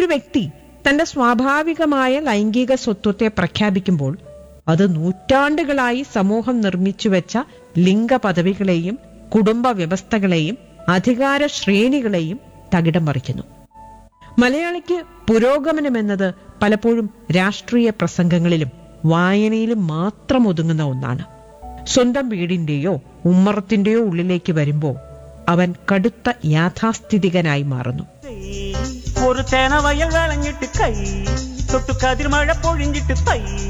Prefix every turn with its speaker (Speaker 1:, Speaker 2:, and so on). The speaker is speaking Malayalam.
Speaker 1: ഒരു വ്യക്തി തന്റെ സ്വാഭാവികമായ ലൈംഗിക സ്വത്വത്തെ പ്രഖ്യാപിക്കുമ്പോൾ അത് നൂറ്റാണ്ടുകളായി സമൂഹം നിർമ്മിച്ചു വെച്ച ലിംഗ പദവികളെയും കുടുംബ വ്യവസ്ഥകളെയും അധികാര ശ്രേണികളെയും തകിടം മറിക്കുന്നു മലയാളിക്ക് പുരോഗമനമെന്നത് പലപ്പോഴും രാഷ്ട്രീയ പ്രസംഗങ്ങളിലും വായനയിലും മാത്രം ഒതുങ്ങുന്ന ഒന്നാണ് സ്വന്തം വീടിന്റെയോ ഉമ്മറത്തിന്റെയോ ഉള്ളിലേക്ക് വരുമ്പോൾ അവൻ കടുത്ത യാഥാസ്ഥിതികനായി മാറുന്നു
Speaker 2: ഒരു തേന വയൽ വിളഞ്ഞിട്ട് കൈ തൊട്ടു കതിർമഴ പൊഴിഞ്ഞിട്ട് തൈ